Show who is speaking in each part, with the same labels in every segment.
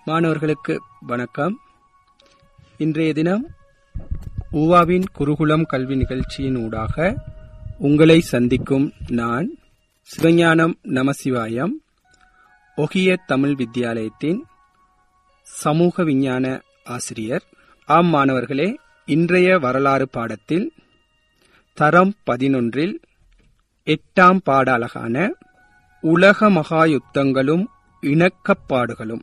Speaker 1: மாணவர்களுக்கு வணக்கம் இன்றைய தினம் ஊவாவின் குருகுலம் கல்வி நிகழ்ச்சியின் ஊடாக உங்களை சந்திக்கும் நான் சிவஞானம் நமசிவாயம் ஒகிய தமிழ் வித்தியாலயத்தின் சமூக விஞ்ஞான ஆசிரியர் ஆம் மாணவர்களே இன்றைய வரலாறு பாடத்தில் தரம் பதினொன்றில் எட்டாம் பாட அழகான உலக மகா யுத்தங்களும் இணக்கப்பாடுகளும்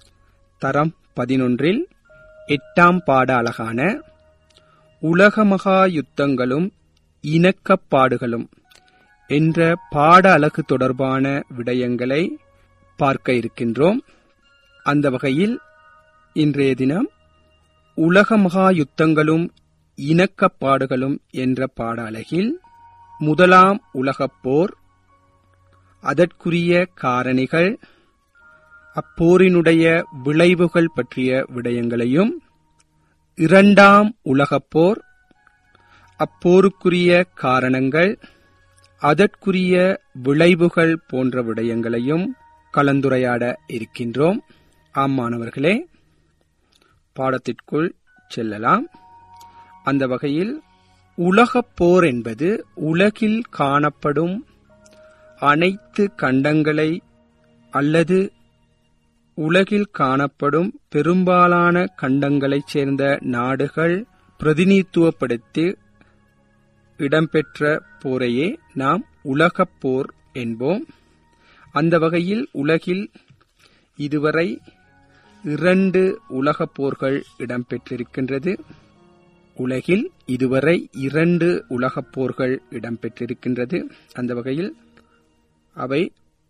Speaker 1: தரம் பதினொன்றில் எட்டாம் பாட அழகான உலக மகா யுத்தங்களும் இணக்கப்பாடுகளும் என்ற பாட அழகு தொடர்பான விடயங்களை பார்க்க இருக்கின்றோம் அந்த வகையில் இன்றைய தினம் உலக மகா யுத்தங்களும் இணக்கப்பாடுகளும் என்ற பாட அழகில் முதலாம் உலகப் போர் அதற்குரிய காரணிகள் அப்போரினுடைய விளைவுகள் பற்றிய விடயங்களையும் இரண்டாம் உலகப் போர் அப்போருக்குரிய காரணங்கள் அதற்குரிய விளைவுகள் போன்ற விடயங்களையும் கலந்துரையாட இருக்கின்றோம் ஆம் மாணவர்களே பாடத்திற்குள் செல்லலாம் அந்த வகையில் உலகப் போர் என்பது உலகில் காணப்படும் அனைத்து கண்டங்களை அல்லது உலகில் காணப்படும் பெரும்பாலான கண்டங்களைச் சேர்ந்த நாடுகள் பிரதிநிதித்துவப்படுத்தி இடம்பெற்ற போரையே நாம் உலகப் போர் என்போம் அந்த வகையில் உலகில் இதுவரை இரண்டு உலகப் போர்கள் இடம்பெற்றிருக்கின்றது உலகில் இதுவரை இரண்டு உலகப் போர்கள் இடம்பெற்றிருக்கின்றது அந்த வகையில் அவை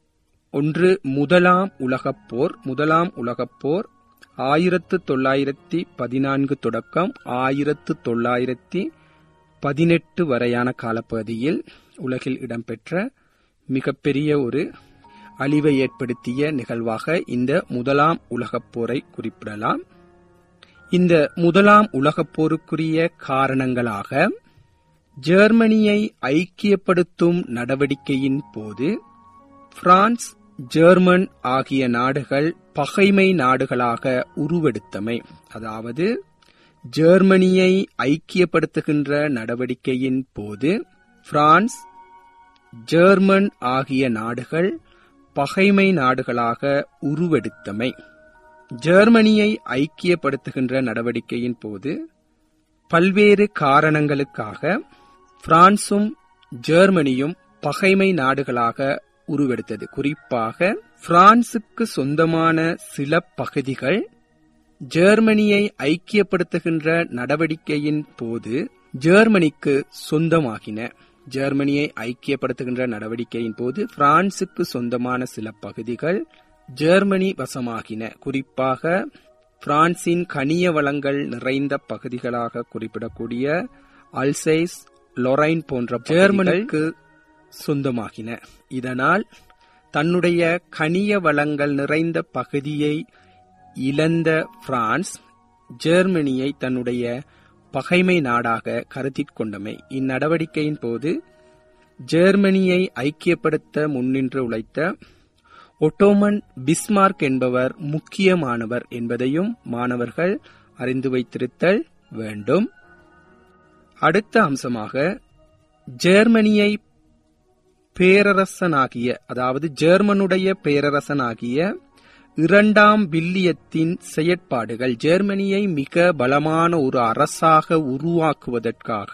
Speaker 1: ஒன்று முதலாம் உலகப் போர் முதலாம் உலகப் போர் ஆயிரத்து தொள்ளாயிரத்தி பதினான்கு தொடக்கம் ஆயிரத்து தொள்ளாயிரத்தி பதினெட்டு வரையான காலப்பகுதியில் உலகில் இடம்பெற்ற மிகப்பெரிய ஒரு அழிவை ஏற்படுத்திய நிகழ்வாக இந்த முதலாம் உலகப் போரை குறிப்பிடலாம் இந்த முதலாம் உலகப் போருக்குரிய காரணங்களாக ஜெர்மனியை ஐக்கியப்படுத்தும் நடவடிக்கையின் போது பிரான்ஸ் ஜெர்மன் ஆகிய நாடுகள் பகைமை நாடுகளாக உருவெடுத்தமை அதாவது ஜெர்மனியை ஐக்கியப்படுத்துகின்ற நடவடிக்கையின் போது பிரான்ஸ் ஜெர்மன் ஆகிய நாடுகள் பகைமை நாடுகளாக உருவெடுத்தமை ஜெர்மனியை ஐக்கியப்படுத்துகின்ற நடவடிக்கையின் போது பல்வேறு காரணங்களுக்காக பிரான்சும் ஜெர்மனியும் பகைமை நாடுகளாக உருவெடுத்தது குறிப்பாக பிரான்சுக்கு சொந்தமான சில பகுதிகள் ஜெர்மனியை ஐக்கியப்படுத்துகின்ற நடவடிக்கையின் போது ஜெர்மனிக்கு சொந்தமாகின ஜெர்மனியை ஐக்கியப்படுத்துகின்ற நடவடிக்கையின் போது பிரான்சுக்கு சொந்தமான சில பகுதிகள் ஜெர்மனி வசமாகின குறிப்பாக பிரான்சின் கனிய வளங்கள் நிறைந்த பகுதிகளாக குறிப்பிடக்கூடிய அல்சைஸ் லொரைன் போன்ற ஜெர்மனிக்கு சொந்தமாகின இதனால் தன்னுடைய கனிய வளங்கள் நிறைந்த பகுதியை இழந்த பிரான்ஸ் ஜெர்மனியை தன்னுடைய பகைமை நாடாக கருத்திற் கொண்டமை இந்நடவடிக்கையின் போது ஜெர்மனியை ஐக்கியப்படுத்த முன்னின்று உழைத்த ஒட்டோமன் பிஸ்மார்க் என்பவர் முக்கியமானவர் என்பதையும் மாணவர்கள் அறிந்து வைத்திருத்தல் வேண்டும் அடுத்த அம்சமாக ஜெர்மனியை பேரரசனாகிய அதாவது ஜெர்மனுடைய பேரரசனாகிய இரண்டாம் வில்லியத்தின் செயற்பாடுகள் ஜெர்மனியை மிக பலமான ஒரு அரசாக உருவாக்குவதற்காக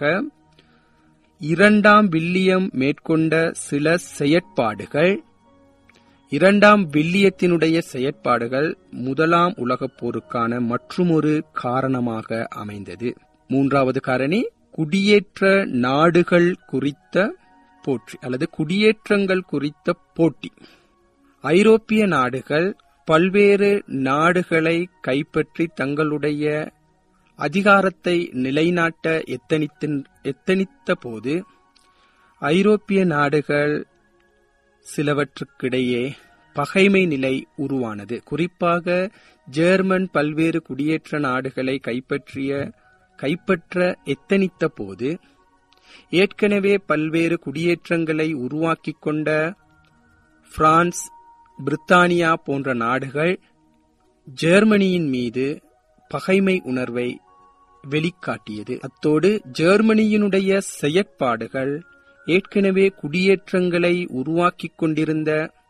Speaker 1: இரண்டாம் வில்லியம் மேற்கொண்ட சில செயற்பாடுகள் இரண்டாம் வில்லியத்தினுடைய செயற்பாடுகள் முதலாம் உலகப் போருக்கான மற்றுமொரு காரணமாக அமைந்தது மூன்றாவது காரணி குடியேற்ற நாடுகள் குறித்த போற்றி அல்லது குடியேற்றங்கள் குறித்த போட்டி ஐரோப்பிய நாடுகள் பல்வேறு நாடுகளை கைப்பற்றி தங்களுடைய அதிகாரத்தை நிலைநாட்ட எத்தனித்த போது ஐரோப்பிய நாடுகள் சிலவற்றுக்கிடையே பகைமை நிலை உருவானது குறிப்பாக ஜெர்மன் பல்வேறு குடியேற்ற நாடுகளை கைப்பற்றிய கைப்பற்ற எத்தனித்த போது ஏற்கனவே பல்வேறு குடியேற்றங்களை உருவாக்கிக் கொண்ட பிரான்ஸ் பிரித்தானியா போன்ற நாடுகள் ஜெர்மனியின் மீது பகைமை உணர்வை வெளிக்காட்டியது அத்தோடு ஜெர்மனியினுடைய செயற்பாடுகள் ஏற்கனவே குடியேற்றங்களை உருவாக்கிக் கொண்டிருந்த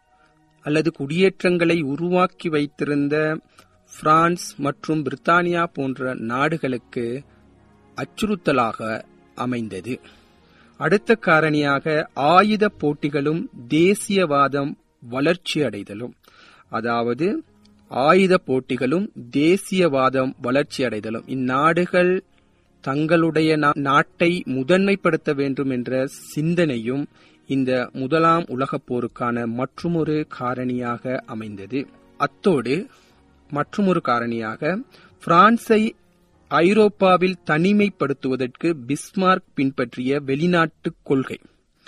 Speaker 1: அல்லது குடியேற்றங்களை உருவாக்கி வைத்திருந்த பிரான்ஸ் மற்றும் பிரித்தானியா போன்ற நாடுகளுக்கு அச்சுறுத்தலாக அமைந்தது அடுத்த காரணியாக ஆயுத போட்டிகளும் தேசியவாதம் வளர்ச்சியடைதலும் அதாவது ஆயுத போட்டிகளும் தேசியவாதம் வளர்ச்சியடைதலும் இந்நாடுகள் தங்களுடைய நாட்டை முதன்மைப்படுத்த வேண்டும் என்ற சிந்தனையும் இந்த முதலாம் உலகப் போருக்கான மற்றுமொரு காரணியாக அமைந்தது அத்தோடு மற்றுமொரு காரணியாக பிரான்சை ஐரோப்பாவில் தனிமைப்படுத்துவதற்கு பிஸ்மார்க் பின்பற்றிய வெளிநாட்டு கொள்கை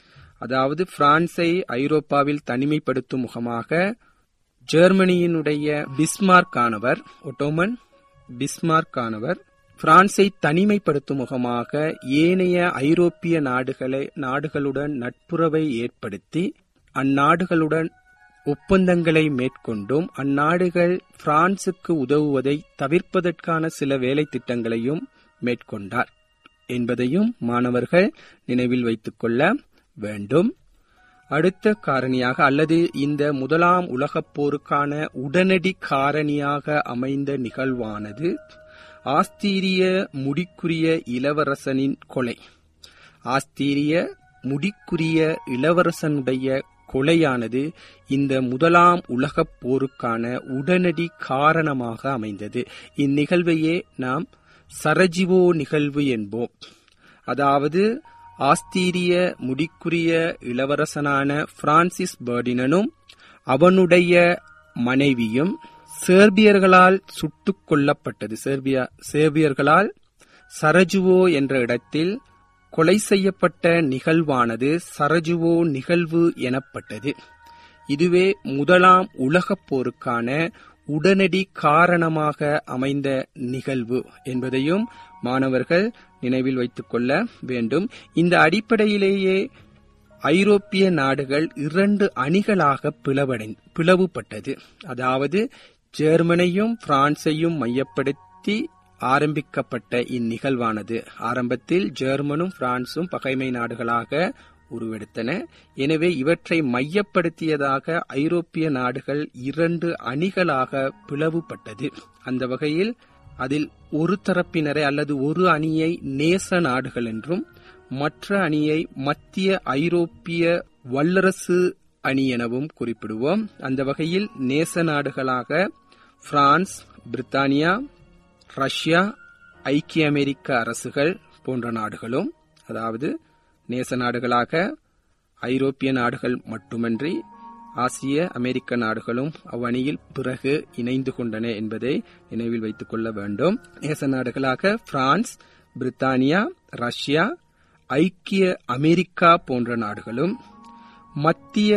Speaker 1: அதாவது பிரான்சை ஐரோப்பாவில் தனிமைப்படுத்தும் முகமாக ஜெர்மனியினுடைய பிஸ்மார்க் ஆனவர் ஒட்டோமன் பிஸ்மார்க் ஆனவர் பிரான்சை தனிமைப்படுத்தும் முகமாக ஏனைய ஐரோப்பிய நாடுகளை நாடுகளுடன் நட்புறவை ஏற்படுத்தி அந்நாடுகளுடன் ஒப்பந்தங்களை மேற்கொண்டும் அந்நாடுகள் பிரான்சுக்கு உதவுவதை தவிர்ப்பதற்கான சில வேலை திட்டங்களையும் மேற்கொண்டார் என்பதையும் மாணவர்கள் நினைவில் வைத்துக் கொள்ள வேண்டும் அடுத்த காரணியாக அல்லது இந்த முதலாம் உலகப் போருக்கான உடனடி காரணியாக அமைந்த நிகழ்வானது ஆஸ்தீரிய முடிக்குரிய இளவரசனின் கொலை ஆஸ்தீரிய முடிக்குரிய இளவரசனுடைய கொலையானது இந்த முதலாம் உலகப் போருக்கான உடனடி காரணமாக அமைந்தது இந்நிகழ்வையே நாம் சரஜிவோ நிகழ்வு என்போம் அதாவது ஆஸ்தீரிய முடிக்குரிய இளவரசனான பிரான்சிஸ் பர்டினனும் அவனுடைய மனைவியும் சேர்பியர்களால் சுட்டுக் கொல்லப்பட்டது சேர்பியா சேர்பியர்களால் சரஜுவோ என்ற இடத்தில் கொலை செய்யப்பட்ட நிகழ்வானது சரஜுவோ நிகழ்வு எனப்பட்டது இதுவே முதலாம் உலகப் போருக்கான உடனடி காரணமாக அமைந்த நிகழ்வு என்பதையும் மாணவர்கள் நினைவில் வைத்துக் கொள்ள வேண்டும் இந்த அடிப்படையிலேயே ஐரோப்பிய நாடுகள் இரண்டு அணிகளாக பிளவடை பிளவுபட்டது அதாவது ஜெர்மனையும் பிரான்சையும் மையப்படுத்தி ஆரம்பிக்கப்பட்ட இந்நிகழ்வானது ஆரம்பத்தில் ஜெர்மனும் பிரான்சும் பகைமை நாடுகளாக உருவெடுத்தன எனவே இவற்றை மையப்படுத்தியதாக ஐரோப்பிய நாடுகள் இரண்டு அணிகளாக பிளவுபட்டது அந்த வகையில் அதில் ஒரு தரப்பினரை அல்லது ஒரு அணியை நேச நாடுகள் என்றும் மற்ற அணியை மத்திய ஐரோப்பிய வல்லரசு அணி எனவும் குறிப்பிடுவோம் அந்த வகையில் நேச நாடுகளாக பிரான்ஸ் பிரித்தானியா ரஷ்யா ஐக்கிய அமெரிக்க அரசுகள் போன்ற நாடுகளும் அதாவது நேச நாடுகளாக ஐரோப்பிய நாடுகள் மட்டுமன்றி ஆசிய அமெரிக்க நாடுகளும் அவ்வணியில் பிறகு இணைந்து கொண்டன என்பதை நினைவில் வைத்துக் கொள்ள வேண்டும் நேச நாடுகளாக பிரான்ஸ் பிரித்தானியா ரஷ்யா ஐக்கிய அமெரிக்கா போன்ற நாடுகளும் மத்திய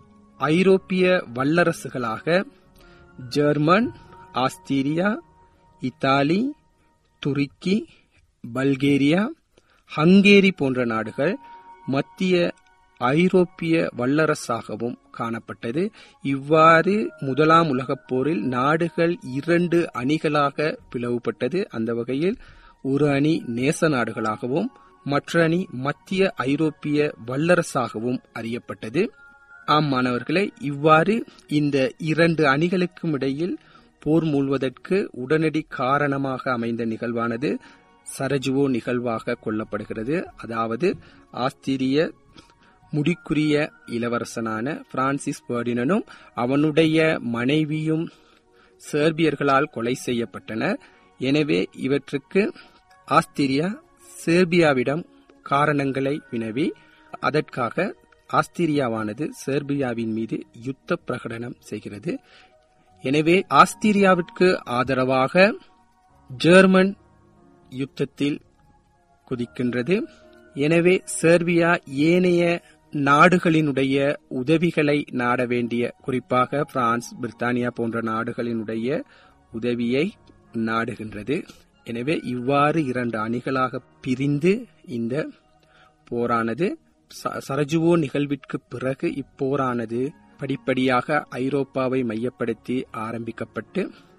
Speaker 1: ஐரோப்பிய வல்லரசுகளாக ஜெர்மன் ஆஸ்திரியா இத்தாலி துருக்கி பல்கேரியா ஹங்கேரி போன்ற நாடுகள் மத்திய ஐரோப்பிய வல்லரசாகவும் காணப்பட்டது இவ்வாறு முதலாம் உலகப் போரில் நாடுகள் இரண்டு அணிகளாக பிளவுபட்டது அந்த வகையில் ஒரு அணி நேச நாடுகளாகவும் மற்ற அணி மத்திய ஐரோப்பிய வல்லரசாகவும் அறியப்பட்டது ஆம் மாணவர்களே இவ்வாறு இந்த இரண்டு அணிகளுக்கும் இடையில் போர் மூழ்வதற்கு உடனடி காரணமாக அமைந்த நிகழ்வானது சரஜுவோ நிகழ்வாக கொள்ளப்படுகிறது அதாவது ஆஸ்திரிய முடிக்குரிய இளவரசனான பிரான்சிஸ் பர்டினனும் அவனுடைய மனைவியும் சேர்பியர்களால் கொலை செய்யப்பட்டனர் எனவே இவற்றுக்கு ஆஸ்திரியா சேர்பியாவிடம் காரணங்களை வினவி அதற்காக ஆஸ்திரியாவானது சேர்பியாவின் மீது யுத்த பிரகடனம் செய்கிறது எனவே ஆஸ்திரியாவிற்கு ஆதரவாக ஜெர்மன் யுத்தத்தில் குதிக்கின்றது எனவே செர்பியா ஏனைய நாடுகளினுடைய உதவிகளை நாட வேண்டிய குறிப்பாக பிரான்ஸ் பிரித்தானியா போன்ற நாடுகளினுடைய உதவியை நாடுகின்றது எனவே இவ்வாறு இரண்டு அணிகளாக பிரிந்து இந்த போரானது சரஜுவோ நிகழ்விற்கு பிறகு இப்போரானது படிப்படியாக ஐரோப்பாவை மையப்படுத்தி ஆரம்பிக்கப்பட்டு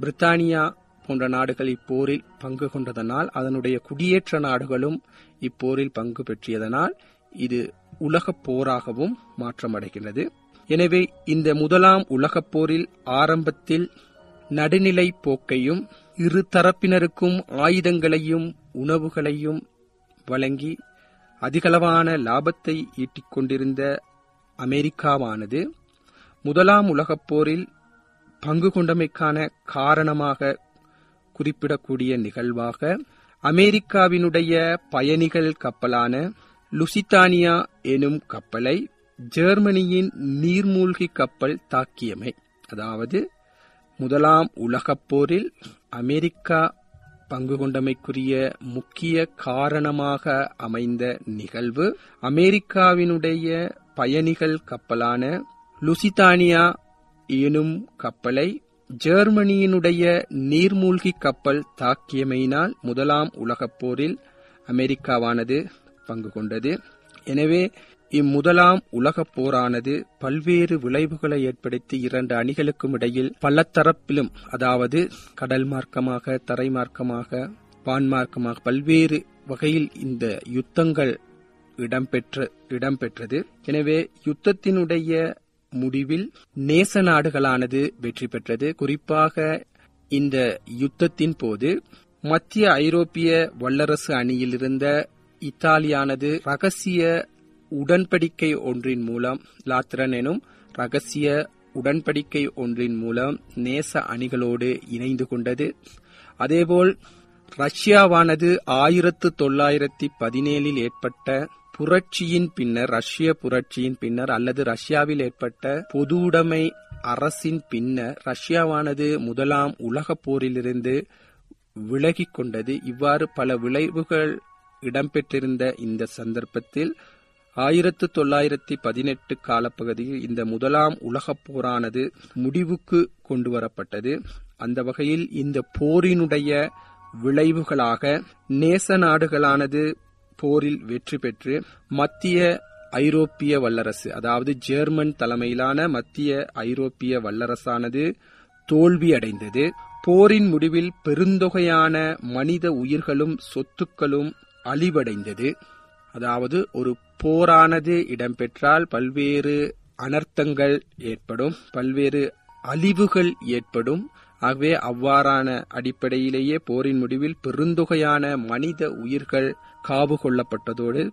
Speaker 1: பிரித்தானியா போன்ற நாடுகள் இப்போரில் பங்கு கொண்டதனால் அதனுடைய குடியேற்ற நாடுகளும் இப்போரில் பங்கு பெற்றியதனால் இது உலகப் போராகவும் மாற்றமடைகின்றது எனவே இந்த முதலாம் உலகப் போரில் ஆரம்பத்தில் நடுநிலை போக்கையும் இரு தரப்பினருக்கும் ஆயுதங்களையும் உணவுகளையும் வழங்கி அதிகளவான லாபத்தை ஈட்டிக் கொண்டிருந்த அமெரிக்காவானது முதலாம் உலகப் போரில் பங்கு கொண்டமைக்கான காரணமாக குறிப்பிடக்கூடிய நிகழ்வாக அமெரிக்காவினுடைய பயணிகள் கப்பலான லுசித்தானியா எனும் கப்பலை ஜெர்மனியின் நீர்மூழ்கி கப்பல் தாக்கியமை அதாவது முதலாம் உலகப் போரில் அமெரிக்கா பங்கு கொண்டமைக்குரிய முக்கிய காரணமாக அமைந்த நிகழ்வு அமெரிக்காவினுடைய பயணிகள் கப்பலான லுசிதானியா எனும் கப்பலை ஜெர்மனியினுடைய நீர்மூழ்கி கப்பல் தாக்கியமையினால் முதலாம் உலகப் போரில் அமெரிக்காவானது பங்கு கொண்டது எனவே இம்முதலாம் உலகப் போரானது பல்வேறு விளைவுகளை ஏற்படுத்தி இரண்டு அணிகளுக்கும் இடையில் பலத்தரப்பிலும் அதாவது கடல் மார்க்கமாக தரை மார்க்கமாக வான் மார்க்கமாக பல்வேறு வகையில் இந்த யுத்தங்கள் இடம்பெற்ற இடம்பெற்றது எனவே யுத்தத்தினுடைய முடிவில் நேச நாடுகளானது வெற்றி பெற்றது குறிப்பாக இந்த யுத்தத்தின் போது மத்திய ஐரோப்பிய வல்லரசு அணியில் இருந்த இத்தாலியானது ரகசிய உடன்படிக்கை ஒன்றின் மூலம் லாத்திரன் எனும் ரகசிய உடன்படிக்கை ஒன்றின் மூலம் நேச அணிகளோடு இணைந்து கொண்டது அதேபோல் ரஷ்யாவானது ஆயிரத்து தொள்ளாயிரத்தி பதினேழில் ஏற்பட்ட புரட்சியின் பின்னர் ரஷ்ய புரட்சியின் பின்னர் அல்லது ரஷ்யாவில் ஏற்பட்ட பொதுவுடைமை அரசின் பின்னர் ரஷ்யாவானது முதலாம் உலகப் போரிலிருந்து விலகிக் கொண்டது இவ்வாறு பல விளைவுகள் இடம்பெற்றிருந்த இந்த சந்தர்ப்பத்தில் ஆயிரத்து தொள்ளாயிரத்தி பதினெட்டு காலப்பகுதியில் இந்த முதலாம் உலகப் போரானது முடிவுக்கு கொண்டு வரப்பட்டது அந்த வகையில் இந்த போரினுடைய விளைவுகளாக நேச நாடுகளானது போரில் வெற்றி பெற்று மத்திய ஐரோப்பிய வல்லரசு அதாவது ஜெர்மன் தலைமையிலான மத்திய ஐரோப்பிய வல்லரசானது தோல்வியடைந்தது போரின் முடிவில் பெருந்தொகையான மனித உயிர்களும் சொத்துக்களும் அழிவடைந்தது அதாவது ஒரு போரானது இடம்பெற்றால் பல்வேறு அனர்த்தங்கள் ஏற்படும் பல்வேறு அழிவுகள் ஏற்படும் ஆகவே அவ்வாறான அடிப்படையிலேயே போரின் முடிவில் பெருந்தொகையான மனித உயிர்கள் காவு கொள்ளப்பட்டதோடு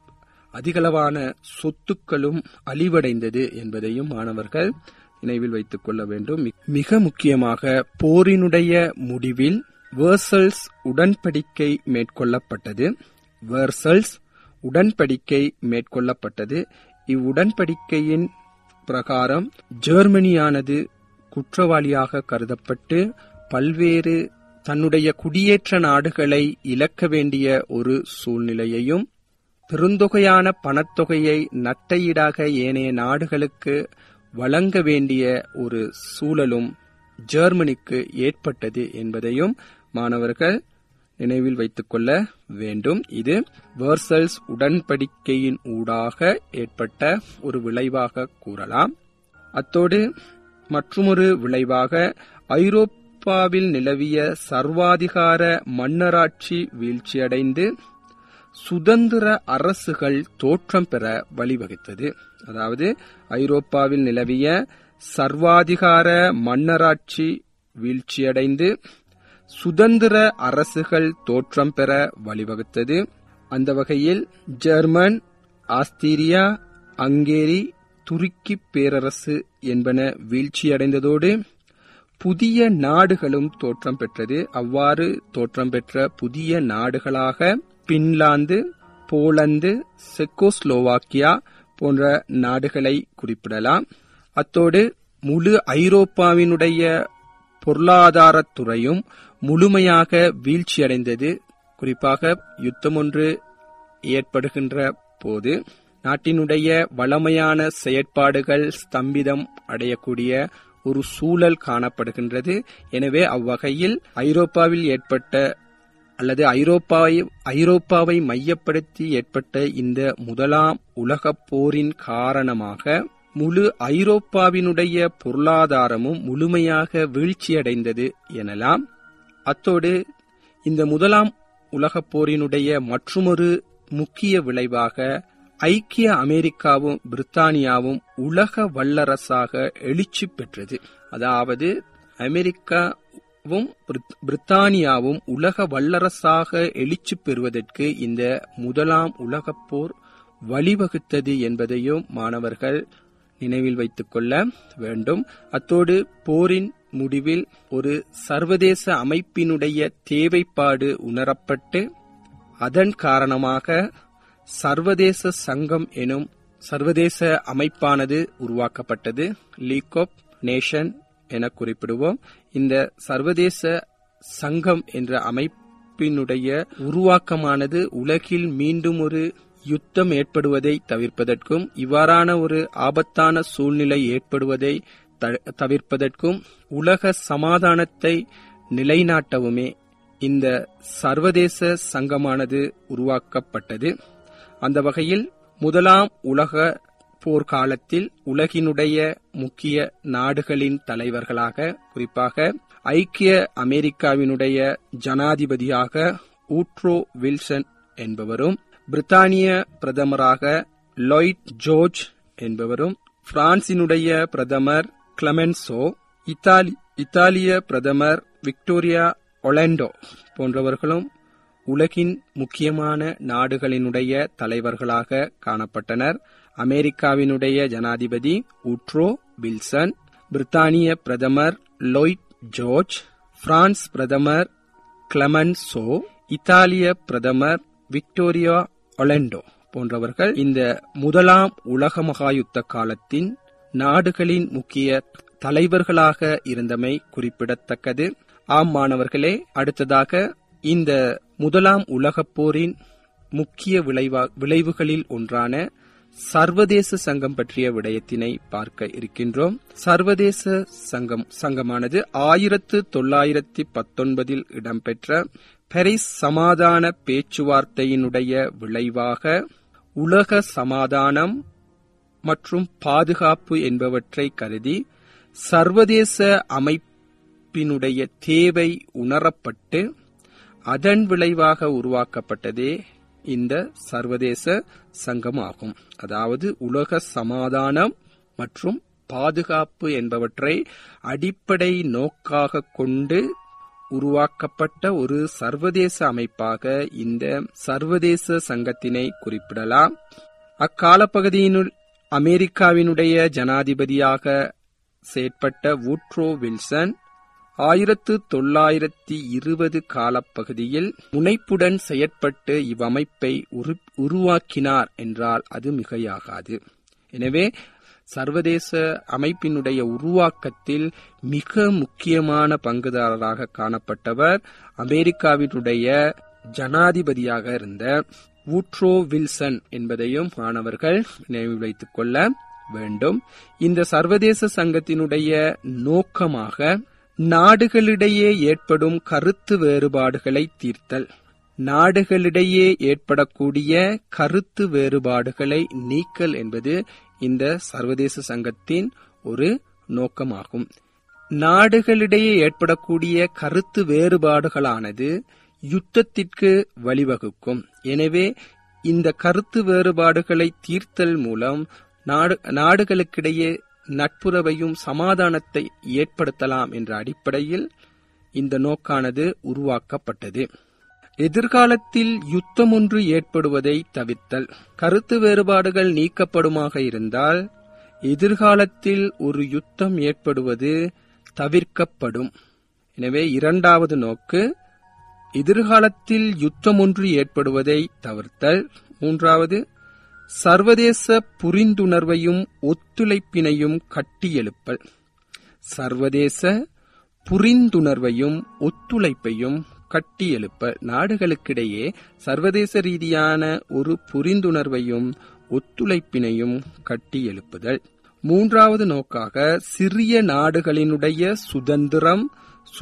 Speaker 1: அதிகளவான சொத்துக்களும் அழிவடைந்தது என்பதையும் மாணவர்கள் நினைவில் வைத்துக் கொள்ள வேண்டும் மிக முக்கியமாக போரினுடைய முடிவில் வேர்சல்ஸ் உடன்படிக்கை மேற்கொள்ளப்பட்டது வேர்சல்ஸ் உடன்படிக்கை மேற்கொள்ளப்பட்டது இவ்வுடன்படிக்கையின் பிரகாரம் ஜெர்மனியானது குற்றவாளியாக கருதப்பட்டு பல்வேறு தன்னுடைய குடியேற்ற நாடுகளை இழக்க வேண்டிய ஒரு சூழ்நிலையையும் பெருந்தொகையான பணத்தொகையை நட்டையீடாக ஏனைய நாடுகளுக்கு வழங்க வேண்டிய ஒரு சூழலும் ஜெர்மனிக்கு ஏற்பட்டது என்பதையும் மாணவர்கள் நினைவில் வைத்துக் கொள்ள வேண்டும் இது வேர்சல்ஸ் உடன்படிக்கையின் ஊடாக ஏற்பட்ட ஒரு விளைவாக கூறலாம் அத்தோடு மற்றொரு விளைவாக ஐரோப்பாவில் நிலவிய சர்வாதிகார மன்னராட்சி வீழ்ச்சியடைந்து சுதந்திர அரசுகள் தோற்றம் பெற வழிவகுத்தது அதாவது ஐரோப்பாவில் நிலவிய சர்வாதிகார மன்னராட்சி வீழ்ச்சியடைந்து சுதந்திர அரசுகள் தோற்றம் பெற வழிவகுத்தது அந்த வகையில் ஜெர்மன் ஆஸ்திரியா அங்கேரி துருக்கி பேரரசு என்பன வீழ்ச்சியடைந்ததோடு புதிய நாடுகளும் தோற்றம் பெற்றது அவ்வாறு தோற்றம் பெற்ற புதிய நாடுகளாக பின்லாந்து போலந்து செக்கோஸ்லோவாக்கியா போன்ற நாடுகளை குறிப்பிடலாம் அத்தோடு முழு ஐரோப்பாவினுடைய பொருளாதாரத்துறையும் முழுமையாக வீழ்ச்சியடைந்தது குறிப்பாக யுத்தம் ஒன்று ஏற்படுகின்ற போது நாட்டினுடைய வளமையான செயற்பாடுகள் ஸ்தம்பிதம் அடையக்கூடிய ஒரு சூழல் காணப்படுகின்றது எனவே அவ்வகையில் ஐரோப்பாவில் ஏற்பட்ட அல்லது ஐரோப்பாவை ஐரோப்பாவை மையப்படுத்தி ஏற்பட்ட இந்த முதலாம் உலகப் போரின் காரணமாக முழு ஐரோப்பாவினுடைய பொருளாதாரமும் முழுமையாக வீழ்ச்சியடைந்தது எனலாம் அத்தோடு இந்த முதலாம் உலகப் போரினுடைய மற்றுமொரு முக்கிய விளைவாக ஐக்கிய அமெரிக்காவும் பிரித்தானியாவும் உலக வல்லரசாக எழுச்சி பெற்றது அதாவது அமெரிக்காவும் பிரித்- பிரித்தானியாவும் உலக வல்லரசாக எழுச்சி பெறுவதற்கு இந்த முதலாம் உலகப் போர் வழிவகுத்தது என்பதையும் மாணவர்கள் நினைவில் வைத்துக் கொள்ள வேண்டும் அத்தோடு போரின் முடிவில் ஒரு சர்வதேச அமைப்பினுடைய தேவைப்பாடு உணரப்பட்டு அதன் காரணமாக சர்வதேச சங்கம் எனும் சர்வதேச அமைப்பானது உருவாக்கப்பட்டது லீக் ஆஃப் நேஷன் என குறிப்பிடுவோம் இந்த சர்வதேச சங்கம் என்ற அமைப்பினுடைய உருவாக்கமானது உலகில் மீண்டும் ஒரு யுத்தம் ஏற்படுவதை தவிர்ப்பதற்கும் இவ்வாறான ஒரு ஆபத்தான சூழ்நிலை ஏற்படுவதை த- தவிர்ப்பதற்கும் உலக சமாதானத்தை நிலைநாட்டவுமே இந்த சர்வதேச சங்கமானது உருவாக்கப்பட்டது அந்த வகையில் முதலாம் உலக போர்க்காலத்தில் உலகினுடைய முக்கிய நாடுகளின் தலைவர்களாக குறிப்பாக ஐக்கிய அமெரிக்காவினுடைய ஜனாதிபதியாக ஊட்ரோ வில்சன் என்பவரும் பிரித்தானிய பிரதமராக லாய்ட் ஜோர்ஜ் என்பவரும் பிரான்சினுடைய பிரதமர் கிளமென்சோ இத்தாலி இத்தாலிய பிரதமர் விக்டோரியா ஒலண்டோ போன்றவர்களும் உலகின் முக்கியமான நாடுகளினுடைய தலைவர்களாக காணப்பட்டனர் அமெரிக்காவினுடைய ஜனாதிபதி உட்ரோ வில்சன் பிரித்தானிய பிரதமர் லொய்ட் ஜோர்ஜ் பிரான்ஸ் பிரதமர் கிளமன்சோ இத்தாலிய பிரதமர் விக்டோரியா ஒலண்டோ போன்றவர்கள் இந்த முதலாம் உலக மகாயுத்த காலத்தின் நாடுகளின் முக்கிய தலைவர்களாக இருந்தமை குறிப்பிடத்தக்கது ஆம் மாணவர்களே அடுத்ததாக இந்த முதலாம் உலகப் போரின் முக்கிய விளைவா விளைவுகளில் ஒன்றான சர்வதேச சங்கம் பற்றிய விடயத்தினை பார்க்க இருக்கின்றோம் சர்வதேச சங்கம் சங்கமானது ஆயிரத்து தொள்ளாயிரத்தி பத்தொன்பதில் இடம்பெற்ற பாரிஸ் சமாதான பேச்சுவார்த்தையினுடைய விளைவாக உலக சமாதானம் மற்றும் பாதுகாப்பு என்பவற்றை கருதி சர்வதேச அமைப்பினுடைய தேவை உணரப்பட்டு அதன் விளைவாக உருவாக்கப்பட்டதே இந்த சர்வதேச சங்கம் ஆகும் அதாவது உலக சமாதானம் மற்றும் பாதுகாப்பு என்பவற்றை அடிப்படை நோக்காக கொண்டு உருவாக்கப்பட்ட ஒரு சர்வதேச அமைப்பாக இந்த சர்வதேச சங்கத்தினை குறிப்பிடலாம் அக்காலப்பகுதியினுள் அமெரிக்காவினுடைய ஜனாதிபதியாக செயற்பட்ட வூட்ரோ வில்சன் ஆயிரத்து தொள்ளாயிரத்தி இருபது காலப்பகுதியில் முனைப்புடன் செயற்பட்டு இவ்வமைப்பை உரு- உருவாக்கினார் என்றால் அது மிகையாகாது எனவே சர்வதேச அமைப்பினுடைய உருவாக்கத்தில் மிக முக்கியமான பங்குதாரராக காணப்பட்டவர் அமெரிக்காவினுடைய ஜனாதிபதியாக இருந்த வூட்ரோ வில்சன் என்பதையும் மாணவர்கள் நினைவில் வைத்துக் கொள்ள வேண்டும் இந்த சர்வதேச சங்கத்தினுடைய நோக்கமாக நாடுகளிடையே ஏற்படும் கருத்து வேறுபாடுகளை தீர்த்தல் நாடுகளிடையே ஏற்படக்கூடிய கருத்து வேறுபாடுகளை நீக்கல் என்பது இந்த சர்வதேச சங்கத்தின் ஒரு நோக்கமாகும் நாடுகளிடையே ஏற்படக்கூடிய கருத்து வேறுபாடுகளானது யுத்தத்திற்கு வழிவகுக்கும் எனவே இந்த கருத்து வேறுபாடுகளை தீர்த்தல் மூலம் நாடு நாடுகளுக்கிடையே நட்புறவையும் சமாதானத்தை ஏற்படுத்தலாம் என்ற அடிப்படையில் இந்த நோக்கானது உருவாக்கப்பட்டது எதிர்காலத்தில் யுத்தம் ஒன்று ஏற்படுவதை தவிர்த்தல் கருத்து வேறுபாடுகள் நீக்கப்படுமாக இருந்தால் எதிர்காலத்தில் ஒரு யுத்தம் ஏற்படுவது தவிர்க்கப்படும் எனவே இரண்டாவது நோக்கு எதிர்காலத்தில் யுத்தம் ஒன்று ஏற்படுவதை தவிர்த்தல் மூன்றாவது சர்வதேச புரிந்துணர்வையும் ஒத்துழைப்பினையும் கட்டியெழுப்பல் சர்வதேச புரிந்துணர்வையும் ஒத்துழைப்பையும் கட்டியெழுப்ப நாடுகளுக்கிடையே சர்வதேச ரீதியான ஒரு புரிந்துணர்வையும் ஒத்துழைப்பினையும் கட்டியெழுப்புதல் மூன்றாவது நோக்காக சிறிய நாடுகளினுடைய சுதந்திரம்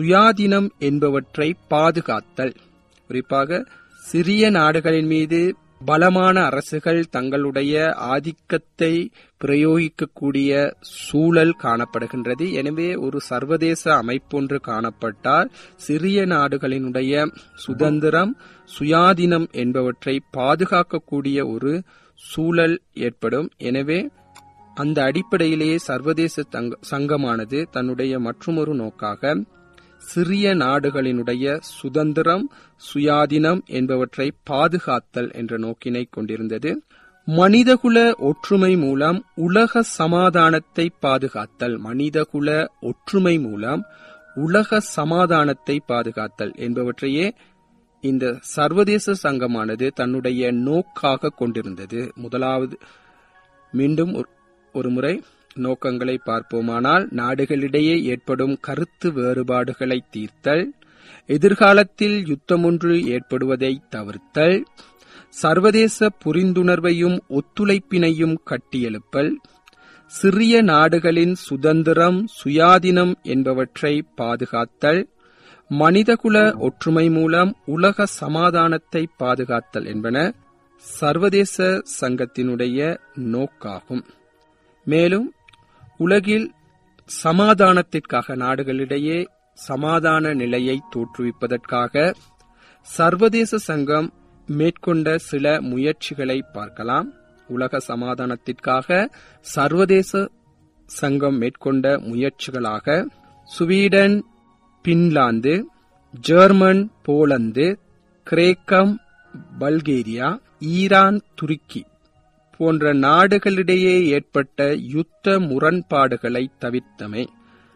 Speaker 1: சுயாதீனம் என்பவற்றை பாதுகாத்தல் குறிப்பாக சிறிய நாடுகளின் மீது பலமான அரசுகள் தங்களுடைய ஆதிக்கத்தை பிரயோகிக்கக்கூடிய சூழல் காணப்படுகின்றது எனவே ஒரு சர்வதேச அமைப்பொன்று காணப்பட்டால் சிறிய நாடுகளினுடைய சுதந்திரம் சுயாதீனம் என்பவற்றை பாதுகாக்கக்கூடிய ஒரு சூழல் ஏற்படும் எனவே அந்த அடிப்படையிலேயே சர்வதேச சங்கமானது தன்னுடைய மற்றொரு நோக்காக சிறிய நாடுகளினுடைய சுதந்திரம் சுயாதீனம் என்பவற்றை பாதுகாத்தல் என்ற நோக்கினை கொண்டிருந்தது மனிதகுல ஒற்றுமை மூலம் உலக சமாதானத்தை பாதுகாத்தல் மனிதகுல ஒற்றுமை மூலம் உலக சமாதானத்தை பாதுகாத்தல் என்பவற்றையே இந்த சர்வதேச சங்கமானது தன்னுடைய நோக்காக கொண்டிருந்தது முதலாவது மீண்டும் ஒரு முறை நோக்கங்களை பார்ப்போமானால் நாடுகளிடையே ஏற்படும் கருத்து வேறுபாடுகளை தீர்த்தல் எதிர்காலத்தில் யுத்தமொன்று ஏற்படுவதை தவிர்த்தல் சர்வதேச புரிந்துணர்வையும் ஒத்துழைப்பினையும் கட்டியெழுப்பல் சிறிய நாடுகளின் சுதந்திரம் சுயாதீனம் என்பவற்றை பாதுகாத்தல் மனிதகுல ஒற்றுமை மூலம் உலக சமாதானத்தை பாதுகாத்தல் என்பன சர்வதேச சங்கத்தினுடைய நோக்காகும் மேலும் உலகில் சமாதானத்திற்காக நாடுகளிடையே சமாதான நிலையை தோற்றுவிப்பதற்காக சர்வதேச சங்கம் மேற்கொண்ட சில முயற்சிகளை பார்க்கலாம் உலக சமாதானத்திற்காக சர்வதேச சங்கம் மேற்கொண்ட முயற்சிகளாக சுவீடன் பின்லாந்து ஜெர்மன் போலந்து கிரேக்கம் பல்கேரியா ஈரான் துருக்கி போன்ற நாடுகளிடையே ஏற்பட்ட யுத்த முரண்பாடுகளை தவிர்த்தமை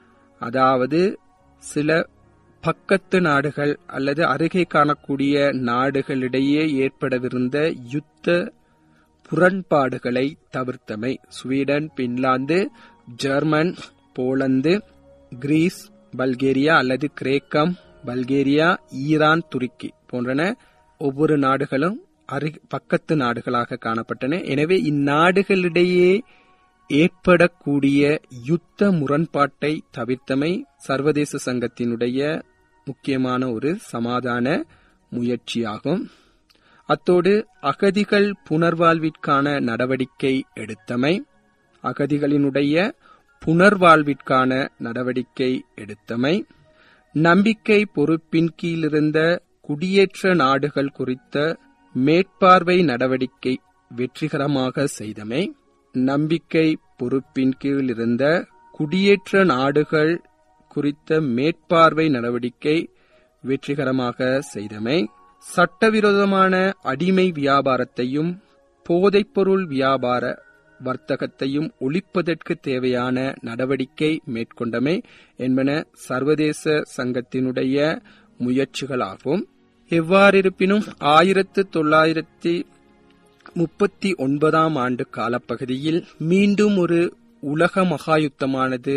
Speaker 1: அதாவது சில பக்கத்து நாடுகள் அல்லது அருகே காணக்கூடிய நாடுகளிடையே ஏற்படவிருந்த யுத்த புறன்பாடுகளை தவிர்த்தமை Sweden Finland German Poland Greece Bulgaria அல்லது கிரேக்கம் பல்கேரியா ஈரான் துருக்கி போன்றன ஒவ்வொரு நாடுகளும் அரு பக்கத்து நாடுகளாக காணப்பட்டன எனவே இந்நாடுகளிடையே ஏற்படக்கூடிய யுத்த முரண்பாட்டை தவிர்த்தமை சர்வதேச சங்கத்தினுடைய முக்கியமான ஒரு சமாதான முயற்சியாகும் அத்தோடு அகதிகள் புனர்வாழ்விற்கான நடவடிக்கை எடுத்தமை அகதிகளினுடைய புனர்வாழ்விற்கான நடவடிக்கை எடுத்தமை நம்பிக்கை பொறுப்பின் கீழிருந்த குடியேற்ற நாடுகள் குறித்த மேற்பார்வை நடவடிக்கை வெற்றிகரமாக செய்தமை நம்பிக்கை பொறுப்பின் கீழ் இருந்த குடியேற்ற நாடுகள் குறித்த மேற்பார்வை நடவடிக்கை வெற்றிகரமாக செய்தமை சட்டவிரோதமான அடிமை வியாபாரத்தையும் போதைப்பொருள் வியாபார வர்த்தகத்தையும் ஒழிப்பதற்கு தேவையான நடவடிக்கை மேற்கொண்டமை என்பன சர்வதேச சங்கத்தினுடைய முயற்சிகளாகும் எவ்வாறிருப்பினும் ஆயிரத்து தொள்ளாயிரத்தி முப்பத்தி ஒன்பதாம் ஆண்டு காலப்பகுதியில் மீண்டும் ஒரு உலக மகாயுத்தமானது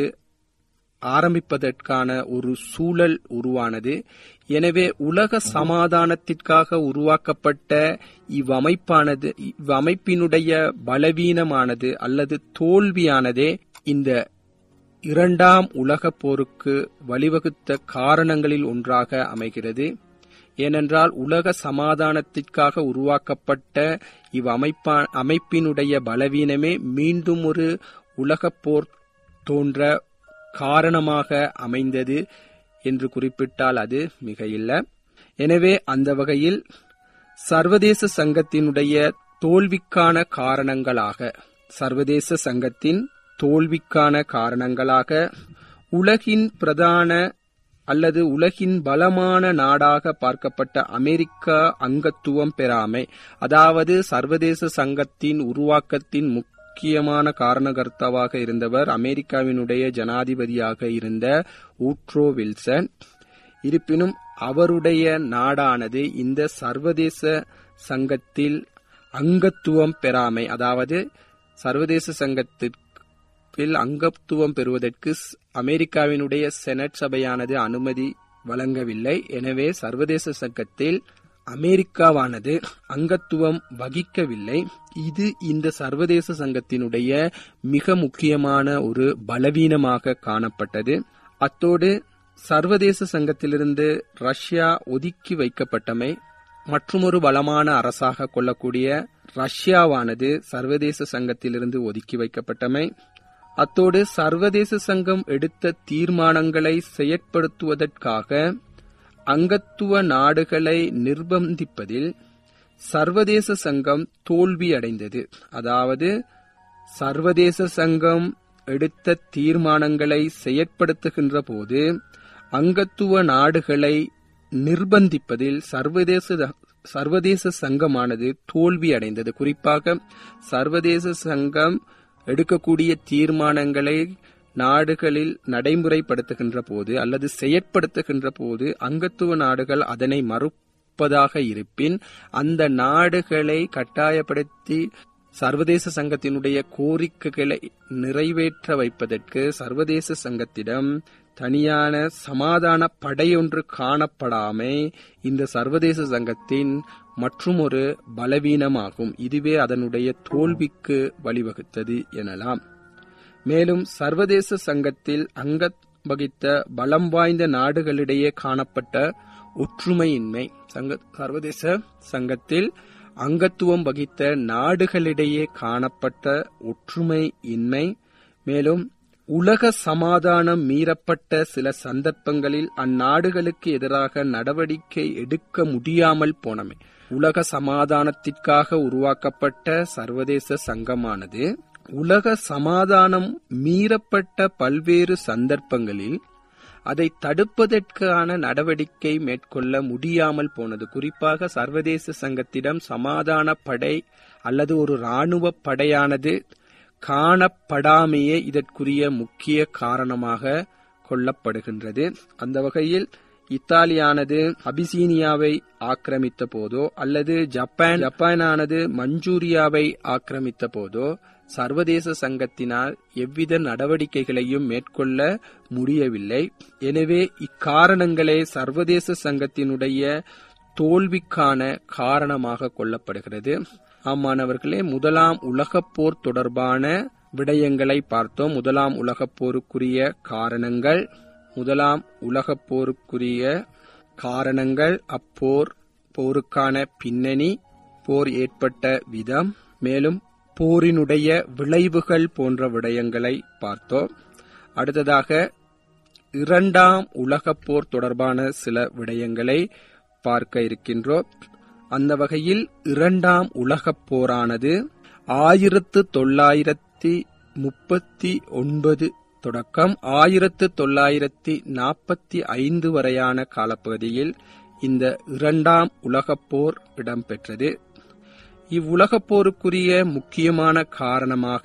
Speaker 1: ஆரம்பிப்பதற்கான ஒரு சூழல் உருவானது எனவே உலக சமாதானத்திற்காக உருவாக்கப்பட்ட இவ்வமைப்பானது இவ்வமைப்பினுடைய பலவீனமானது அல்லது தோல்வியானதே இந்த இரண்டாம் உலகப் போருக்கு வழிவகுத்த காரணங்களில் ஒன்றாக அமைகிறது ஏனென்றால் உலக சமாதானத்திற்காக உருவாக்கப்பட்ட இவ்வமைப்பா அமைப்பினுடைய பலவீனமே மீண்டும் ஒரு உலகப் போர் தோன்ற காரணமாக அமைந்தது என்று குறிப்பிட்டால் அது மிக இல்லை எனவே அந்த வகையில் சர்வதேச சங்கத்தினுடைய தோல்விக்கான காரணங்களாக சர்வதேச சங்கத்தின் தோல்விக்கான காரணங்களாக உலகின் பிரதான அல்லது உலகின் பலமான நாடாக பார்க்கப்பட்ட அமெரிக்கா அங்கத்துவம் பெறாமை அதாவது சர்வதேச சங்கத்தின் உருவாக்கத்தின் முக்கியமான காரணகர்த்தாவாக இருந்தவர் அமெரிக்காவினுடைய ஜனாதிபதியாக இருந்த ஊட்ரோ வில்சன் இருப்பினும் அவருடைய நாடானது இந்த சர்வதேச சங்கத்தில் அங்கத்துவம் பெறாமை அதாவது சர்வதேச சங்கத்திற்கு அங்கத்துவம் பெறுவதற்கு அமெரிக்காவினுடைய செனட் சபையானது அனுமதி வழங்கவில்லை எனவே சர்வதேச சங்கத்தில் அமெரிக்காவானது அங்கத்துவம் வகிக்கவில்லை இது இந்த சர்வதேச சங்கத்தினுடைய மிக முக்கியமான ஒரு பலவீனமாக காணப்பட்டது அத்தோடு சர்வதேச சங்கத்திலிருந்து ரஷ்யா ஒதுக்கி வைக்கப்பட்டமை மற்றுமொரு பலமான அரசாக கொள்ளக்கூடிய ரஷ்யாவானது சர்வதேச சங்கத்திலிருந்து ஒதுக்கி வைக்கப்பட்டமை அத்தோடு சர்வதேச சங்கம் எடுத்த தீர்மானங்களை செயற்படுத்துவதற்காக அங்கத்துவ நாடுகளை நிர்பந்திப்பதில் சர்வதேச சங்கம் தோல்வியடைந்தது அதாவது சர்வதேச சங்கம் எடுத்த தீர்மானங்களை செயற்படுத்துகின்ற போது அங்கத்துவ நாடுகளை நிர்பந்திப்பதில் சர்வதேச சர்வதேச சங்கமானது தோல்வி அடைந்தது குறிப்பாக சர்வதேச சங்கம் எடுக்கக்கூடிய தீர்மானங்களை நாடுகளில் நடைமுறைப்படுத்துகின்ற போது அல்லது செயற்படுத்துகின்ற போது அங்கத்துவ நாடுகள் அதனை மறுப்பதாக இருப்பின் அந்த நாடுகளை கட்டாயப்படுத்தி சர்வதேச சங்கத்தினுடைய கோரிக்கைகளை நிறைவேற்ற வைப்பதற்கு சர்வதேச சங்கத்திடம் தனியான சமாதான படையொன்று காணப்படாமை இந்த சர்வதேச சங்கத்தின் மற்றுமொரு பலவீனமாகும் இதுவே அதனுடைய தோல்விக்கு வழிவகுத்தது எனலாம் மேலும் சர்வதேச சங்கத்தில் அங்க வகித்த பலம் வாய்ந்த நாடுகளிடையே காணப்பட்ட ஒற்றுமையின்மை சங்க சர்வதேச சங்கத்தில் அங்கத்துவம் வகித்த நாடுகளிடையே காணப்பட்ட ஒற்றுமை இன்மை மேலும் உலக சமாதானம் மீறப்பட்ட சில சந்தர்ப்பங்களில் அந்நாடுகளுக்கு எதிராக நடவடிக்கை எடுக்க முடியாமல் போனமை உலக சமாதானத்திற்காக உருவாக்கப்பட்ட சர்வதேச சங்கமானது உலக சமாதானம் மீறப்பட்ட பல்வேறு சந்தர்ப்பங்களில் அதை தடுப்பதற்கான நடவடிக்கை மேற்கொள்ள முடியாமல் போனது குறிப்பாக சர்வதேச சங்கத்திடம் சமாதான படை அல்லது ஒரு இராணுவ படையானது காணப்படாமையே இதற்குரிய முக்கிய காரணமாக கொள்ளப்படுகின்றது அந்த வகையில் இத்தாலியானது அபிசீனியாவை ஆக்கிரமித்த போதோ அல்லது ஜப்பான் ஜப்பானானது மஞ்சூரியாவை ஆக்கிரமித்த போதோ சர்வதேச சங்கத்தினால் எவ்வித நடவடிக்கைகளையும் மேற்கொள்ள முடியவில்லை எனவே இக்காரணங்களே சர்வதேச சங்கத்தினுடைய தோல்விக்கான காரணமாக கொள்ளப்படுகிறது ஆமானவர்களே முதலாம் உலகப் போர் தொடர்பான விடயங்களை பார்த்தோம் முதலாம் உலகப் போருக்குரிய காரணங்கள் முதலாம் உலகப் போருக்குரிய காரணங்கள் அப்போர் போருக்கான பின்னணி போர் ஏற்பட்ட விதம் மேலும் போரினுடைய விளைவுகள் போன்ற விடயங்களை பார்த்தோம் அடுத்ததாக இரண்டாம் உலகப் போர் தொடர்பான சில விடயங்களை பார்க்க இருக்கின்றோம் அந்த வகையில் இரண்டாம் உலகப் போரானது ஆயிரத்து தொள்ளாயிரத்தி முப்பத்தி ஒன்பது தொடக்கம் ஆயிரத்து தொள்ளாயிரத்தி நாற்பத்தி ஐந்து வரையான காலப்பகுதியில் இந்த இரண்டாம் உலகப் போர் இடம்பெற்றது இவ்வுலகப் போருக்குரிய முக்கியமான காரணமாக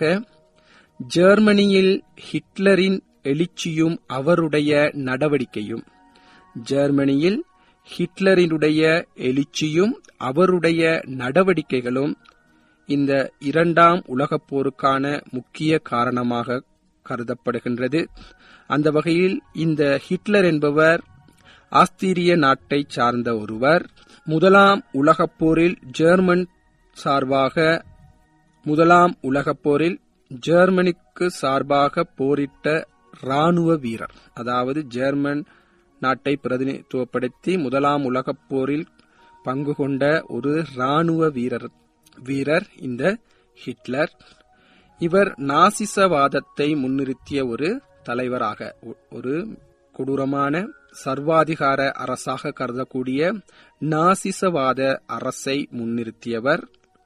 Speaker 1: ஜெர்மனியில் ஹிட்லரின் எழுச்சியும் அவருடைய நடவடிக்கையும் ஜெர்மனியில் ஹிட்லரினுடைய எழுச்சியும் அவருடைய நடவடிக்கைகளும் இந்த இரண்டாம் உலகப் போருக்கான முக்கிய காரணமாக கருதப்படுகின்றது அந்த வகையில் இந்த ஹிட்லர் என்பவர் ஆஸ்திரிய நாட்டை சார்ந்த ஒருவர் முதலாம் உலகப் போரில் ஜெர்மன் சார்பாக முதலாம் உலகப் போரில் ஜெர்மனிக்கு சார்பாக போரிட்ட ராணுவ வீரர் அதாவது ஜெர்மன் நாட்டை பிரதிநிதித்துவப்படுத்தி முதலாம் உலகப் போரில் பங்கு கொண்ட ஒரு ராணுவ வீரர் வீரர் இந்த ஹிட்லர் இவர் நாசிசவாதத்தை முன்னிறுத்திய ஒரு தலைவராக ஒரு கொடூரமான சர்வாதிகார அரசாக கருதக்கூடிய நாசிசவாத அரசை முன்னிறுத்தியவர்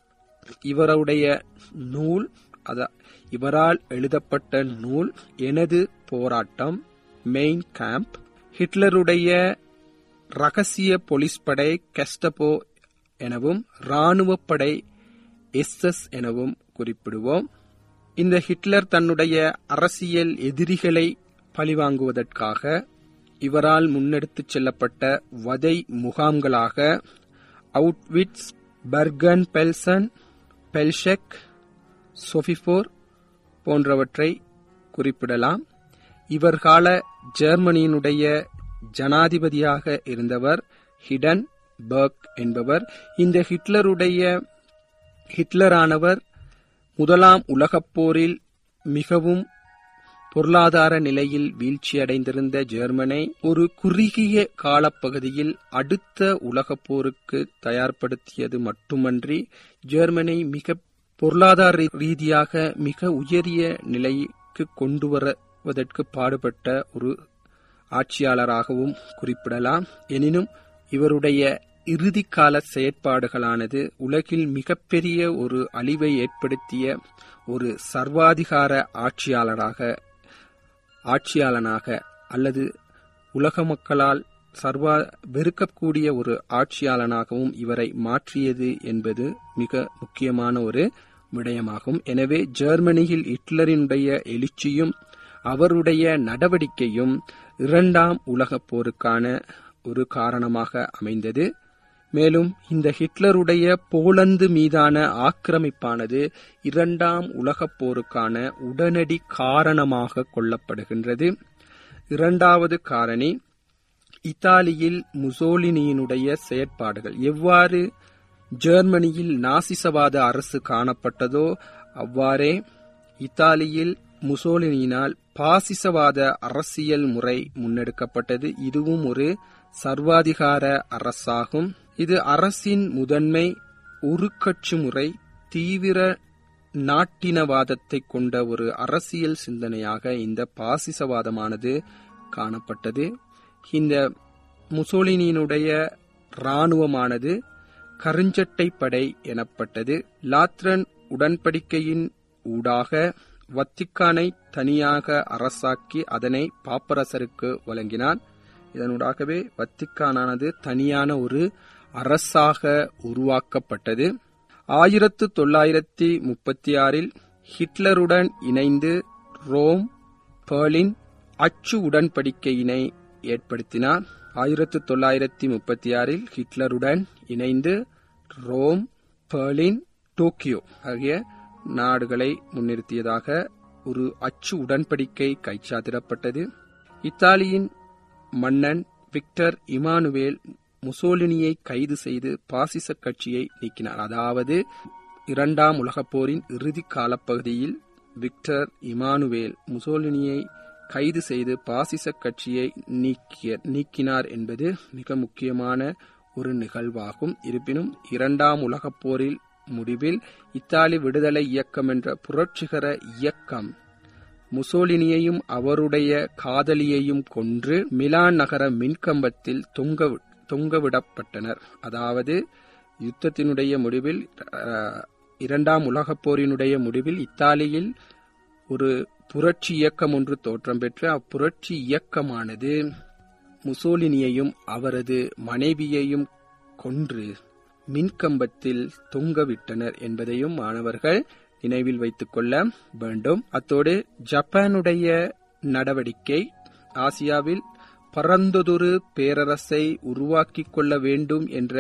Speaker 1: இவருடைய நூல் அத இவரால் எழுதப்பட்ட நூல் எனது போராட்டம் மெயின் கேம்ப் ஹிட்லருடைய ரகசிய போலீஸ் படை கெஸ்டபோ எனவும் இராணுவ படை எஸ்எஸ் எனவும் குறிப்பிடுவோம் இந்த ஹிட்லர் தன்னுடைய அரசியல் எதிரிகளை பழிவாங்குவதற்காக இவரால் முன்னெடுத்துச் செல்லப்பட்ட வதை முகாம்களாக அவுட்விட்ஸ் பர்கன் பெல்சன் பெல்ஷெக் சொஃபிபோர் போன்றவற்றை குறிப்பிடலாம் இவர் கால ஜெர்மனியினுடைய ஜனாதிபதியாக இருந்தவர் ஹிடன் பர்க் என்பவர் இந்த ஹிட்லருடைய ஹிட்லரானவர் முதலாம் உலகப் போரில் மிகவும் பொருளாதார நிலையில் வீழ்ச்சியடைந்திருந்த ஜெர்மனை ஒரு குறுகிய காலப்பகுதியில் அடுத்த உலகப் போருக்கு தயார்படுத்தியது மட்டுமன்றி ஜெர்மனை மிக பொருளாதார ரீதியாக மிக உயரிய நிலைக்கு கொண்டு வருவதற்கு பாடுபட்ட ஒரு ஆட்சியாளராகவும் குறிப்பிடலாம் எனினும் இவருடைய இறுதிக்கால செயற்பாடுகளானது உலகில் மிகப்பெரிய ஒரு அழிவை ஏற்படுத்திய ஒரு சர்வாதிகார ஆட்சியாளராக ஆட்சியாளனாக அல்லது உலக மக்களால் சர்வா வெறுக்கக்கூடிய ஒரு ஆட்சியாளனாகவும் இவரை மாற்றியது என்பது மிக முக்கியமான ஒரு விடயமாகும் எனவே ஜெர்மனியில் ஹிட்லரினுடைய எழுச்சியும் அவருடைய நடவடிக்கையும் இரண்டாம் உலகப் போருக்கான ஒரு காரணமாக அமைந்தது மேலும் இந்த ஹிட்லருடைய போலந்து மீதான ஆக்கிரமிப்பானது இரண்டாம் உலகப் போருக்கான உடனடி காரணமாக கொள்ளப்படுகின்றது இரண்டாவது காரணி இத்தாலியில் முசோலினியினுடைய செயற்பாடுகள் எவ்வாறு ஜெர்மனியில் நாசிசவாத அரசு காணப்பட்டதோ அவ்வாறே இத்தாலியில் முசோலினியினால் பாசிசவாத அரசியல் முறை முன்னெடுக்கப்பட்டது இதுவும் ஒரு சர்வாதிகார அரசாகும் இது அரசின் முதன்மை உருக்கட்சி முறை தீவிர நாட்டினவாதத்தை கொண்ட ஒரு அரசியல் சிந்தனையாக இந்த பாசிசவாதமானது காணப்பட்டது இந்த முசோலினியினுடைய இராணுவமானது கருஞ்சட்டை படை எனப்பட்டது லாத்ரன் உடன்படிக்கையின் ஊடாக வத்திக்கானை தனியாக அரசாக்கி அதனை பாப்பரசருக்கு வழங்கினார் இதனூடாகவே வத்திக்கானானது தனியான ஒரு அரசாக உருவாக்கப்பட்டது ஆயிரத்து தொள்ளாயிரத்தி முப்பத்தி ஆறில் ஹிட்லருடன் இணைந்து ரோம் பெர்லின் அச்சு உடன்படிக்கையினை ஏற்படுத்தினார் ஆயிரத்து தொள்ளாயிரத்தி முப்பத்தி ஆறில் ஹிட்லருடன் இணைந்து ரோம் பெர்லின் டோக்கியோ ஆகிய நாடுகளை முன்னிறுத்தியதாக ஒரு அச்சு உடன்படிக்கை கைச்சாத்திடப்பட்டது இத்தாலியின் மன்னன் விக்டர் இமானுவேல் முசோலினியை கைது செய்து பாசிச கட்சியை நீக்கினார் அதாவது இரண்டாம் உலகப் போரின் இறுதி காலப்பகுதியில் விக்டர் இமானுவேல் முசோலினியை கைது செய்து பாசிச கட்சியை நீக்கிய நீக்கினார் என்பது மிக முக்கியமான ஒரு நிகழ்வாகும் இருப்பினும் இரண்டாம் உலகப் போரில் முடிவில் இத்தாலி விடுதலை இயக்கம் என்ற புரட்சிகர இயக்கம் முசோலினியையும் அவருடைய காதலியையும் கொன்று மிலான் நகர மின்கம்பத்தில் தொங்க தொங்கவிடப்பட்டனர் அதாவது யுத்தத்தினுடைய முடிவில் இரண்டாம் உலகப் போரினுடைய முடிவில் இத்தாலியில் ஒரு புரட்சி இயக்கம் ஒன்று தோற்றம் பெற்று அப்புரட்சி இயக்கமானது முசோலினியையும் அவரது மனைவியையும் கொன்று மின்கம்பத்தில் தொங்கவிட்டனர் என்பதையும் மாணவர்கள் நினைவில் வைத்துக் கொள்ள வேண்டும் அத்தோடு ஜப்பானுடைய நடவடிக்கை ஆசியாவில் பரந்ததொரு பேரரசை உருவாக்கிக் கொள்ள வேண்டும் என்ற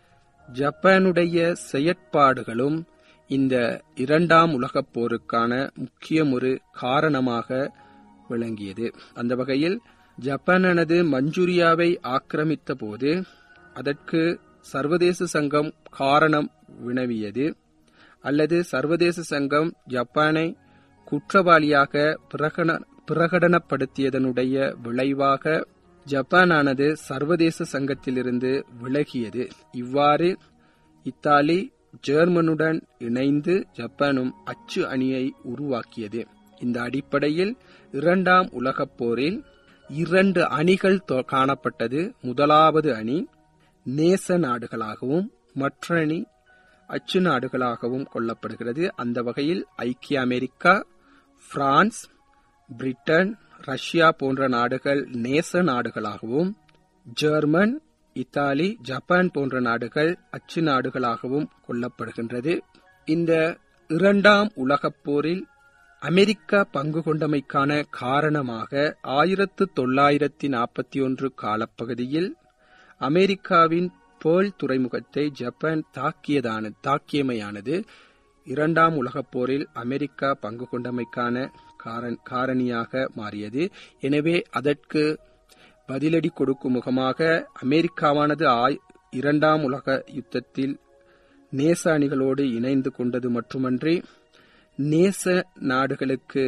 Speaker 1: ஜப்பானுடைய செயற்பாடுகளும் இந்த இரண்டாம் உலகப் போருக்கான முக்கிய ஒரு காரணமாக விளங்கியது அந்த வகையில் ஜப்பானானது மஞ்சூரியாவை ஆக்கிரமித்த போது அதற்கு சர்வதேச சங்கம் காரணம் வினவியது அல்லது சர்வதேச சங்கம் ஜப்பானை குற்றவாளியாக பிரகடன பிரகடனப்படுத்தியதனுடைய விளைவாக ஜப்பானானது சர்வதேச சங்கத்திலிருந்து விலகியது இவ்வாறு இத்தாலி ஜெர்மனுடன் இணைந்து ஜப்பானும் அச்சு அணியை உருவாக்கியது இந்த அடிப்படையில் இரண்டாம் உலகப் போரில் இரண்டு அணிகள் காணப்பட்டது முதலாவது அணி நேச நாடுகளாகவும் மற்ற அணி அச்சு நாடுகளாகவும் கொள்ளப்படுகிறது அந்த வகையில் ஐக்கிய அமெரிக்கா பிரான்ஸ் பிரிட்டன் ரஷ்யா போன்ற நாடுகள் நேச நாடுகளாகவும் ஜெர்மன் இத்தாலி ஜப்பான் போன்ற நாடுகள் அச்சு நாடுகளாகவும் கொள்ளப்படுகின்றது இந்த இரண்டாம் உலகப் போரில் அமெரிக்கா பங்கு கொண்டமைக்கான காரணமாக ஆயிரத்து தொள்ளாயிரத்தி நாற்பத்தி ஒன்று காலப்பகுதியில் அமெரிக்காவின் பேர்ல் துறைமுகத்தை ஜப்பான் தாக்கியதான தாக்கியமையானது இரண்டாம் உலகப் போரில் அமெரிக்கா பங்கு கொண்டமைக்கான காரணியாக மாறியது எனவே அதற்கு பதிலடி கொடுக்கும் முகமாக அமெரிக்காவானது இரண்டாம் உலக யுத்தத்தில் நேச அணிகளோடு இணைந்து கொண்டது மட்டுமன்றி நேச நாடுகளுக்கு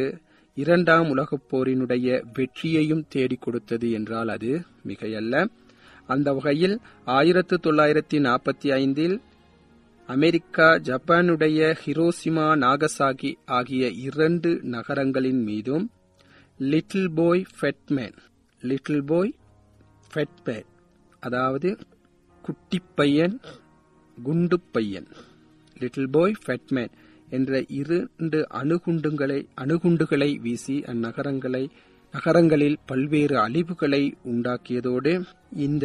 Speaker 1: இரண்டாம் உலகப் போரினுடைய வெற்றியையும் தேடிக் கொடுத்தது என்றால் அது மிகையல்ல அந்த வகையில் ஆயிரத்து தொள்ளாயிரத்தி நாற்பத்தி ஐந்தில் அமெரிக்கா ஜப்பானுடைய ஹிரோசிமா நாகசாகி ஆகிய இரண்டு நகரங்களின் மீதும் லிட்டில் போய் ஃபெட்மேன் லிட்டில் போய் ஃபெட்மேன் அதாவது குட்டிப்பையன் குண்டு பையன் லிட்டில் போய் ஃபெட்மேன் என்ற இரண்டு அணுகுண்டுகளை அணுகுண்டுகளை வீசி அந்நகரங்களை நகரங்களில் பல்வேறு அழிவுகளை உண்டாக்கியதோடு இந்த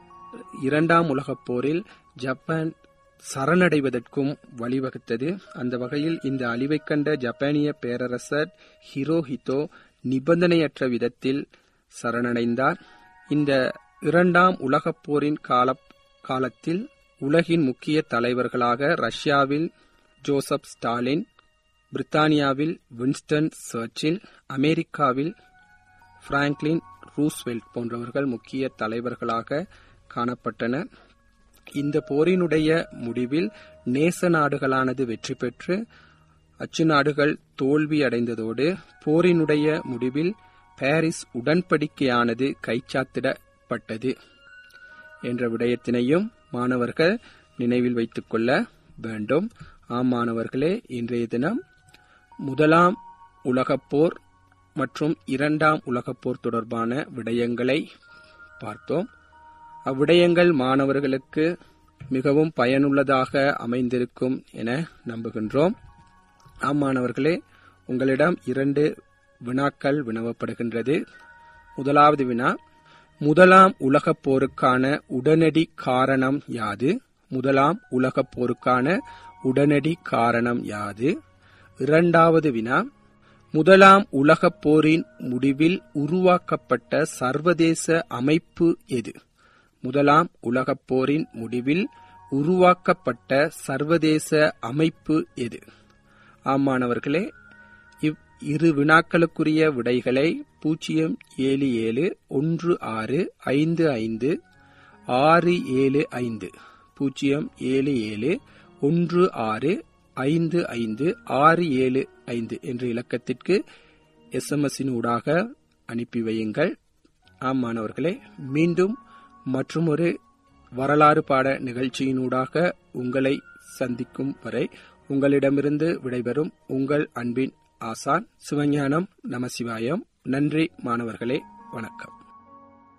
Speaker 1: இரண்டாம் உலகப் போரில் ஜப்பான் சரணடைவதற்கும் வழிவகுத்தது அந்த வகையில் இந்த அழிவைக் கண்ட ஜப்பானிய பேரரசர் ஹிரோஹிதோ நிபந்தனையற்ற விதத்தில் சரணடைந்தார் இந்த இரண்டாம் உலகப் போரின் கால காலத்தில் உலகின் முக்கிய தலைவர்களாக ரஷ்யாவில் ஜோசப் ஸ்டாலின் பிரித்தானியாவில் வின்ஸ்டன் சர்ச்சில் அமெரிக்காவில் பிராங்க்லின் ரூஸ்வெல்ட் போன்றவர்கள் முக்கிய தலைவர்களாக காணப்பட்டனர் இந்த போரினுடைய முடிவில் நேச நாடுகளானது வெற்றி பெற்று அச்சு நாடுகள் தோல்வி அடைந்ததோடு போரினுடைய முடிவில் பாரிஸ் உடன்படிக்கையானது கைச்சாத்திடப்பட்டது என்ற விடயத்தினையும் மாணவர்கள் நினைவில் வைத்துக் கொள்ள வேண்டும் ஆம் மாணவர்களே இன்றைய தினம் முதலாம் உலகப் போர் மற்றும் இரண்டாம் உலகப் போர் தொடர்பான விடயங்களை பார்த்தோம் அவ்விடயங்கள் மாணவர்களுக்கு மிகவும் பயனுள்ளதாக அமைந்திருக்கும் என நம்புகின்றோம் ஆம் மாணவர்களே உங்களிடம் இரண்டு வினாக்கள் வினவப்படுகின்றது முதலாவது வினா முதலாம் உலகப் போருக்கான உடனடி காரணம் யாது முதலாம் உலகப் போருக்கான உடனடி காரணம் யாது இரண்டாவது வினா முதலாம் உலகப் போரின் முடிவில் உருவாக்கப்பட்ட சர்வதேச அமைப்பு எது முதலாம் உலகப் போரின் முடிவில் உருவாக்கப்பட்ட சர்வதேச அமைப்பு எது ஆமாணவர்களே இவ் இரு வினாக்களுக்குரிய விடைகளை பூஜ்ஜியம் ஏழு ஏழு ஒன்று ஆறு ஐந்து ஐந்து ஆறு ஏழு ஐந்து பூஜ்ஜியம் ஏழு ஏழு ஒன்று ஆறு ஐந்து ஐந்து ஆறு ஏழு ஐந்து என்ற இலக்கத்திற்கு எஸ்எம்எஸின் ஊடாக அனுப்பி வையுங்கள் ஆம் மாணவர்களே மீண்டும் மற்றுமொரு வரலாறு பாட நிகழ்ச்சியினூடாக உங்களை சந்திக்கும் வரை உங்களிடமிருந்து விடைபெறும் உங்கள் அன்பின் ஆசான் சிவஞானம் நமசிவாயம் நன்றி மாணவர்களே வணக்கம்